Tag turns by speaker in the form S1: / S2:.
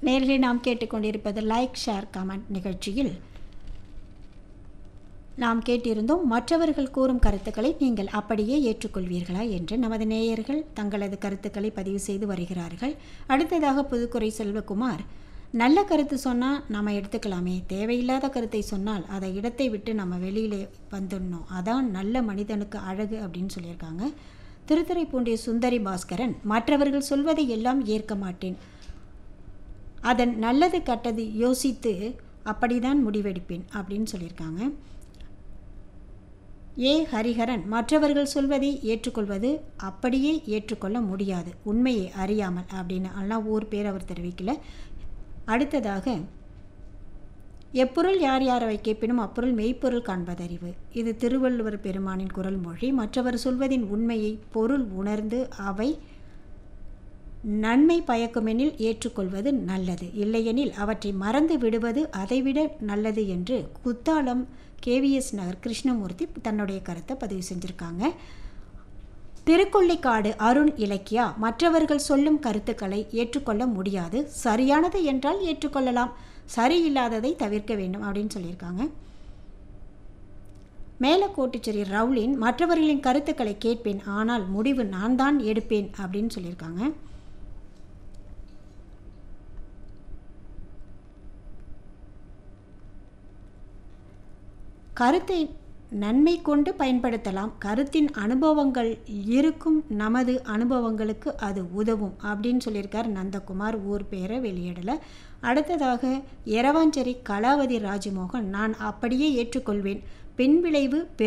S1: நேர்களை நாம் கேட்டுக்கொண்டிருப்பது லைக் ஷேர் கமெண்ட் நிகழ்ச்சியில் நாம் கேட்டிருந்தோம் மற்றவர்கள் கூறும் கருத்துக்களை நீங்கள் அப்படியே ஏற்றுக்கொள்வீர்களா என்று நமது நேயர்கள் தங்களது கருத்துக்களை பதிவு செய்து வருகிறார்கள் அடுத்ததாக புதுக்குறை செல்வகுமார் நல்ல கருத்து சொன்னால் நம்ம எடுத்துக்கலாமே தேவையில்லாத கருத்தை சொன்னால் அதை இடத்தை விட்டு நம்ம வெளியிலே வந்துடணும் அதான் நல்ல மனிதனுக்கு அழகு அப்படின்னு சொல்லியிருக்காங்க திருத்துறைப்பூண்டிய சுந்தரி பாஸ்கரன் மற்றவர்கள் சொல்வதை எல்லாம் ஏற்க மாட்டேன் அதன் நல்லது கெட்டது யோசித்து அப்படிதான் முடிவெடுப்பேன் அப்படின்னு சொல்லியிருக்காங்க ஏ ஹரிஹரன் மற்றவர்கள் சொல்வதை ஏற்றுக்கொள்வது அப்படியே ஏற்றுக்கொள்ள முடியாது உண்மையை அறியாமல் அப்படின்னு ஆனால் ஊர் பேர் அவர் தெரிவிக்கல அடுத்ததாக எப்பொருள் யார் யாரை கேட்பினும் அப்பொருள் மெய்ப்பொருள் காண்பதறிவு இது திருவள்ளுவர் பெருமானின் குரல் மொழி மற்றவர் சொல்வதின் உண்மையை பொருள் உணர்ந்து அவை நன்மை பயக்குமெனில் ஏற்றுக்கொள்வது நல்லது இல்லையெனில் அவற்றை மறந்து விடுவது அதைவிட நல்லது என்று குத்தாலம் கேவிஎஸ் நகர் கிருஷ்ணமூர்த்தி தன்னுடைய கருத்தை பதிவு செஞ்சுருக்காங்க திருக்கொள்ளிக்காடு அருண் இலக்கியா மற்றவர்கள் சொல்லும் கருத்துக்களை ஏற்றுக்கொள்ள முடியாது சரியானது என்றால் ஏற்றுக்கொள்ளலாம் சரியில்லாததை தவிர்க்க வேண்டும் அப்படின்னு சொல்லியிருக்காங்க மேலக்கோட்டுச்சேரி ரவுலின் மற்றவர்களின் கருத்துக்களை கேட்பேன் ஆனால் முடிவு நான் தான் எடுப்பேன் அப்படின்னு சொல்லியிருக்காங்க கருத்தை நன்மை கொண்டு பயன்படுத்தலாம் கருத்தின் அனுபவங்கள் இருக்கும் நமது அனுபவங்களுக்கு அது உதவும் அப்படின்னு சொல்லியிருக்கார் நந்தகுமார் ஊர் பேரை வெளியிடலை அடுத்ததாக எரவாஞ்சேரி கலாவதி ராஜமோகன் நான் அப்படியே ஏற்றுக்கொள்வேன் பின்விளைவு